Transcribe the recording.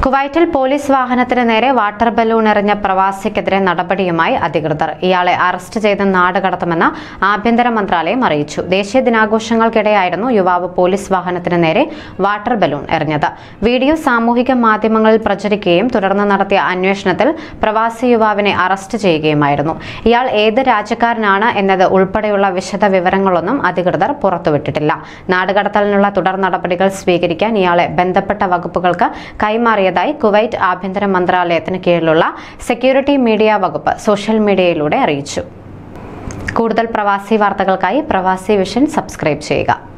കുവൈറ്റിൽ പോലീസ് വാഹനത്തിന് നേരെ വാട്ടർ ബലൂൺ എറിഞ്ഞ പ്രവാസിക്കെതിരെ നടപടിയുമായി അധികൃതർ ഇയാളെ അറസ്റ്റ് ചെയ്ത് നാട് കടത്തുമെന്ന് ആഭ്യന്തര മന്ത്രാലയം അറിയിച്ചു ദേശീയ ദിനാഘോഷങ്ങൾക്കിടെയായിരുന്നു യുവാവ് പോലീസ് വാഹനത്തിന് നേരെ വാട്ടർ ബലൂൺ എറിഞ്ഞത് വീഡിയോ സാമൂഹിക മാധ്യമങ്ങളിൽ പ്രചരിക്കുകയും തുടർന്ന് നടത്തിയ അന്വേഷണത്തിൽ പ്രവാസി യുവാവിനെ അറസ്റ്റ് ചെയ്യുകയുമായിരുന്നു ഇയാൾ ഏത് രാജ്യക്കാരനാണ് എന്നത് ഉൾപ്പെടെയുള്ള വിശദ വിവരങ്ങളൊന്നും അധികൃതർ പുറത്തുവിട്ടിട്ടില്ല നാടുകടത്തലിനുള്ള തുടർ നടപടികൾ സ്വീകരിക്കാൻ ഇയാളെ ബന്ധപ്പെട്ട വകുപ്പുകൾക്ക് കൈമാറിയതായി കുവൈറ്റ് ആഭ്യന്തര മന്ത്രാലയത്തിന് കീഴിലുള്ള സെക്യൂരിറ്റി മീഡിയ വകുപ്പ് സോഷ്യൽ മീഡിയയിലൂടെ അറിയിച്ചു കൂടുതൽ പ്രവാസി വാർത്തകൾക്കായി പ്രവാസി വിഷൻ സബ്സ്ക്രൈബ് ചെയ്യുക